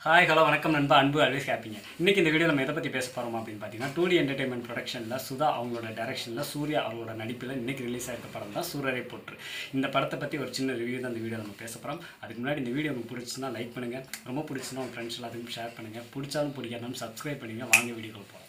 hi hello வணக்கம் நண்பா அன்பு அல்வேஸ் ஹாப்பிங்க இன்னைக்கு இந்த வீடியோ நம்ம எதை பற்றி பேச போகிறோம் அப்படின்னு பார்த்தீங்கன்னா டூ டி என்டர்டைன்மெண்ட் ப்ரொடக்ஷனில் சுதா அவங்களோட டைரக்ஷனில் சூர்யா அவங்களோட நடிப்பில் இன்னைக்கு ரிலீஸ் ஆயிருக்க படம் தான் சூரரை போற்று இந்த படத்தை பற்றி ஒரு சின்ன ரிவ்யூ தான் இந்த வீடியோ நம்ம பேச போகிறோம் அதுக்கு முன்னாடி இந்த வீடியோ உங்களுக்கு பிடிச்சுன்னா லைக் பண்ணுங்கள் ரொம்ப பிடிச்சுன்னா உங்கள் ஃப்ரெண்ட்ஸ் எல்லாத்துக்கும் ஷேர் பண்ணுங்கள் பிடிச்சாலும் பிடிக்காதாலும் சப்ஸ்கிரைப் பண்ணுங்க வாங்க வீடியோக்குள்ள போகலாம்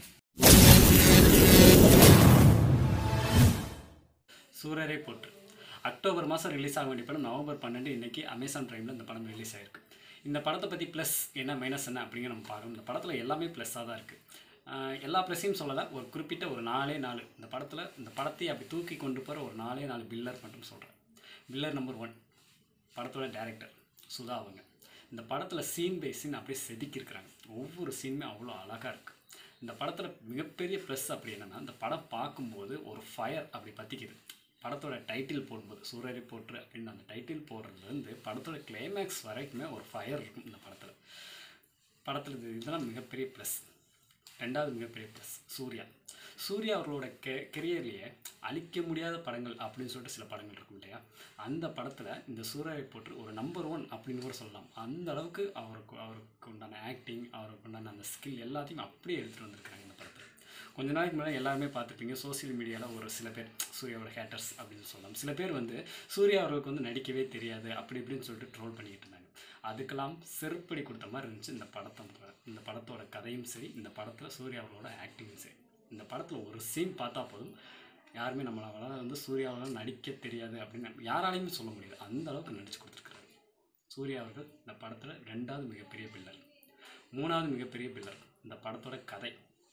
சூரரை போற்று அக்டோபர் மாதம் ரிலீஸ் ஆக வேண்டிய படம் நவம்பர் பன்னெண்டு இன்னைக்கு அமேசான் ப்ரைமில் இந்த படம் ரிலீஸ் ஆயிருக்கு இந்த படத்தை பற்றி ப்ளஸ் என்ன மைனஸ் என்ன அப்படிங்கிற நம்ம பார்க்கணும் இந்த படத்தில் எல்லாமே ப்ளஸ்ஸாக தான் இருக்குது எல்லா ப்ளஸ்ஸையும் சொல்லலை ஒரு குறிப்பிட்ட ஒரு நாலே நாலு இந்த படத்தில் இந்த படத்தை அப்படி தூக்கி கொண்டு போகிற ஒரு நாலே நாலு பில்லர் மட்டும் சொல்கிறேன் பில்லர் நம்பர் ஒன் படத்தோட டேரக்டர் சுதா அவங்க இந்த படத்தில் சீன் பை சீன் அப்படியே செதுக்கியிருக்கிறாங்க ஒவ்வொரு சீனுமே அவ்வளோ அழகாக இருக்குது இந்த படத்தில் மிகப்பெரிய ப்ளஸ் அப்படி என்னென்னா இந்த படம் பார்க்கும்போது ஒரு ஃபயர் அப்படி பற்றிக்குது படத்தோட டைட்டில் போடும்போது சூரரை போற்று அப்படின்னு அந்த டைட்டில் போடுறதுலேருந்து படத்தோட கிளைமேக்ஸ் வரைக்குமே ஒரு ஃபயர் இருக்கும் இந்த படத்தில் படத்தில் இது இதெல்லாம் மிகப்பெரிய ப்ளஸ் ரெண்டாவது மிகப்பெரிய ப்ளஸ் சூர்யா சூர்யா அவர்களோட கெ கெரியர்லேயே அழிக்க முடியாத படங்கள் அப்படின்னு சொல்லிட்டு சில படங்கள் இருக்கும் இல்லையா அந்த படத்தில் இந்த சூர்யாவை போட்டு ஒரு நம்பர் ஒன் அப்படின்னு கூட சொல்லலாம் அந்த அளவுக்கு அவருக்கு அவருக்கு உண்டான ஆக்டிங் அவருக்கு உண்டான அந்த ஸ்கில் எல்லாத்தையும் அப்படியே எடுத்துகிட்டு வந்திருக்காங்க இந்த படத்தில் கொஞ்ச நாளைக்கு முன்னாடி எல்லாருமே பார்த்துருப்பீங்க சோஷியல் மீடியாவில் ஒரு சில பேர் சூர்யாவோட ஹேட்டர்ஸ் அப்படின்னு சொல்லலாம் சில பேர் வந்து சூர்யா அவர்களுக்கு வந்து நடிக்கவே தெரியாது அப்படி இப்படின்னு சொல்லிட்டு ட்ரோல் பண்ணிக்கிட்டு இருந்தாங்க அதுக்கெல்லாம் செருப்படி கொடுத்த மாதிரி இருந்துச்சு இந்த படத்தை இந்த படத்தோட கதையும் சரி இந்த படத்தில் சூர்யா அவர்களோட ஆக்டிங்கும் சரி இந்த படத்தில் ஒரு சீன் பார்த்தா போதும் யாருமே நம்மளால வந்து சூர்யாவால் நடிக்க தெரியாது அப்படின்னு யாராலையுமே சொல்ல முடியாது அந்த அளவுக்கு நடிச்சு கொடுத்துருக்காரு சூர்யா அவர்கள் இந்த படத்தில் ரெண்டாவது மிகப்பெரிய பில்லர் மூணாவது மிகப்பெரிய பில்லர் இந்த படத்தோட கதை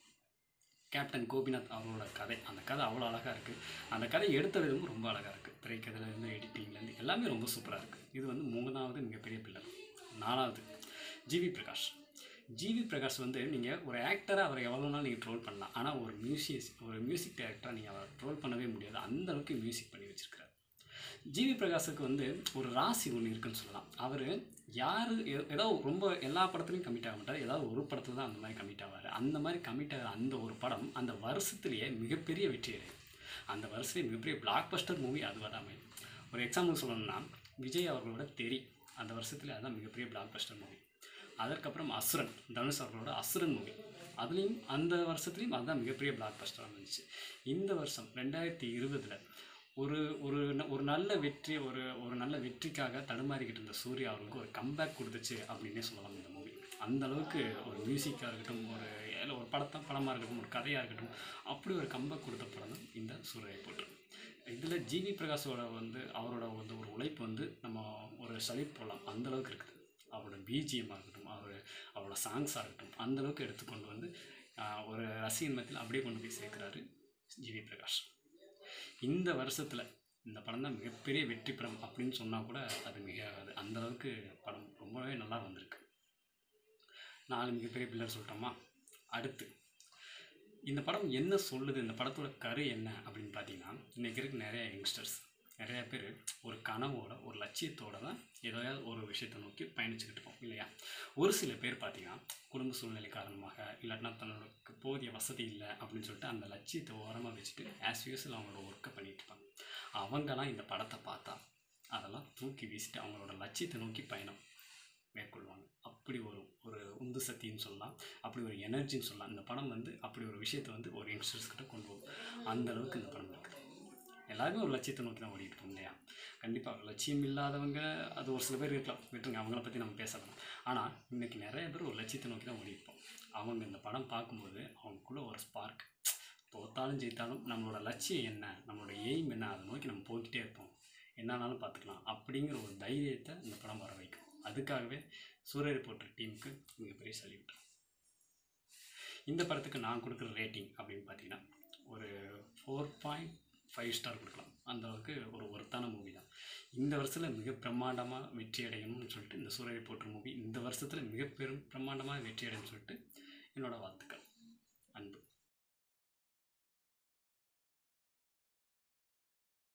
கேப்டன் கோபிநாத் அவரோட கதை அந்த கதை அவ்வளோ அழகாக இருக்குது அந்த கதை எடுத்த விதமும் ரொம்ப அழகாக இருக்குது திரைக்கதையிலேருந்து எடிட்டிங்லேருந்து எல்லாமே ரொம்ப சூப்பராக இருக்குது இது வந்து மூணாவது மிகப்பெரிய பில்லர் நாலாவது ஜிவி பிரகாஷ் ஜிவி பிரகாஷ் வந்து நீங்கள் ஒரு ஆக்டராக அவரை எவ்வளோ நாள் நீங்கள் ட்ரோல் பண்ணலாம் ஆனால் ஒரு மியூசியஸ் ஒரு மியூசிக் டைரக்டராக நீங்கள் அவரை ட்ரோல் பண்ணவே முடியாது அந்த அளவுக்கு மியூசிக் பண்ணி வச்சிருக்காரு ஜிவி பிரகாஷுக்கு வந்து ஒரு ராசி ஒன்று இருக்குன்னு சொல்லலாம் அவர் யார் ஏதோ ரொம்ப எல்லா படத்துலையும் கமிட் ஆக மாட்டார் ஏதாவது ஒரு படத்தில் தான் அந்த மாதிரி கமிட் ஆவார் அந்த மாதிரி கமிட் ஆகிற அந்த ஒரு படம் அந்த வருஷத்துலேயே மிகப்பெரிய வெற்றி அடையும் அந்த வருஷத்துலேயே மிகப்பெரிய பிளாக் பஸ்டர் மூவி அது வராமல் ஒரு எக்ஸாம்பிள் சொல்லணும்னா விஜய் அவர்களோட தெரி அந்த வருஷத்துல அதுதான் மிகப்பெரிய பிளாக் பஸ்டர் மூவி அதற்கப்புறம் அசுரன் தனுஷ் அவர்களோட அசுரன் மூவி அதுலேயும் அந்த வருஷத்துலேயும் அதுதான் மிகப்பெரிய பிளாக் பஸ்டராக இருந்துச்சு இந்த வருஷம் ரெண்டாயிரத்தி இருபதில் ஒரு ஒரு ந- ஒரு நல்ல வெற்றி ஒரு ஒரு நல்ல வெற்றிக்காக தடுமாறிக்கிட்டு இருந்த சூர்யா அவர்களுக்கு ஒரு கம்பேக் கொடுத்துச்சு அப்படின்னே சொல்லலாம் இந்த மூவி அந்த அளவுக்கு ஒரு மியூசிக்காக இருக்கட்டும் ஒரு இல்ல ஒரு படத்தை படமாக இருக்கட்டும் ஒரு கதையாக இருக்கட்டும் அப்படி ஒரு கம்பேக் கொடுத்த படம் தான் இந்த சூர்யா போட்டு இதில் ஜிவி பிரகாஷோட வந்து அவரோட வந்து ஒரு உழைப்பு வந்து நம்ம ஒரு சலிப்பு போடலாம் அந்த அளவுக்கு இருக்குது அவரோட பிஜிஎம்மாக இருக்கட்டும் அவர் அவரோட சாங்ஸாக இருக்கட்டும் அந்த அளவுக்கு எடுத்துக்கொண்டு வந்து ஆஹ், ஒரு ரசிகன் மத்தியில் அப்படியே கொண்டு போய் சேர்க்குறாரு ஜிவி பிரகாஷ் இந்த வருஷத்தில் இந்த படம் தான் மிகப்பெரிய வெற்றி படம் அப்படின்னு சொன்னால் கூட அது மிக அது அந்த அளவுக்கு படம் ரொம்பவே நல்லா வந்திருக்கு நாலு மிகப்பெரிய பில்லர் சொல்லிட்டோமா அடுத்து இந்த படம் என்ன சொல்லுது இந்த படத்தோட கரு என்ன அப்படின்னு பார்த்தீங்கன்னா இன்றைக்கி இருக்க நிறைய யங்ஸ்டர்ஸ் நிறைய பேர் ஒரு கனவோட ஒரு லட்சியத்தோட தான் ஏதாவது ஒரு விஷயத்தை நோக்கி பயணிச்சுக்கிட்டு இருக்கோம் இல்லையா ஒரு சில பேர் பார்த்தீங்கன்னா குடும்ப சூழ்நிலை காரணமாக இல்லாட்டினா தன்னோட போதிய வசதி இல்லை அப்படின்னு சொல்லிட்டு அந்த லட்சியத்தை ஓரமாக வச்சுட்டு ஆஸ் யூஸ்வல் அவங்களோட ஒர்க்கை பண்ணிட்டு இருப்பாங்க அவங்கெல்லாம் இந்த படத்தை பார்த்தா அதெல்லாம் தூக்கி வீசிட்டு அவங்களோட லட்சியத்தை நோக்கி பயணம் மேற்கொள்வாங்க அப்படி ஒரு ஒரு உந்து சக்தின்னு சொல்லலாம் அப்படி ஒரு எனர்ஜின்னு சொல்லலாம் இந்த படம் வந்து அப்படி ஒரு விஷயத்தை வந்து ஒரு யங்ஸ்டர்ஸ் கிட்ட கொண்டு போகும் அந்த அளவுக்கு இந்த படம் இருக்குது எல்லாருமே ஒரு லட்சியத்தை நோக்கி தான் ஓடிட்டு இருக்கோம் இல்லையா கண்டிப்பாக லட்சியம் இல்லாதவங்க அது ஒரு சில பேர் இருக்கலாம் விட்டுருங்க அவங்கள பற்றி நம்ம பேச வேணாம் ஆனால் இன்னைக்கு நிறைய பேர் ஒரு லட்சியத்தை நோக்கி தான் ஓடிருப்போம் அவங்க இந்த படம் பார்க்கும்போது அவங்களுக்குள்ள ஒரு ஸ்பார்க் தோத்தாலும் ஜெயித்தாலும் நம்மளோட லட்சியம் என்ன நம்மளோட எய்ம் என்ன அதை நோக்கி நம்ம போய்கிட்டே இருப்போம் என்னன்னாலும் பார்த்துக்கலாம் அப்படிங்கிற ஒரு தைரியத்தை இந்த படம் வர வைக்கும் அதுக்காகவே சூரியரை போட்ட டீமுக்கு மிகப்பெரிய சல்யூட் இந்த படத்துக்கு நான் கொடுக்குற ரேட்டிங் அப்படின்னு பார்த்தீங்கன்னா ஒரு ஃபோர் பாயிண்ட் ஃபைவ் ஸ்டார் கொடுக்கலாம் அந்த அளவுக்கு ஒரு ஒர்த்தான மூவி தான் இந்த வருஷத்தில் மிக பிரம்மாண்டமாக வெற்றி அடையணும்னு சொல்லிட்டு இந்த சூரியரை போட்ட மூவி இந்த வருஷத்தில் மிக பெரும் பிரம்மாண்டமாக வெற்றி அடையணும்னு சொல்லிட்டு என்னோட வாழ்த்துக்கள்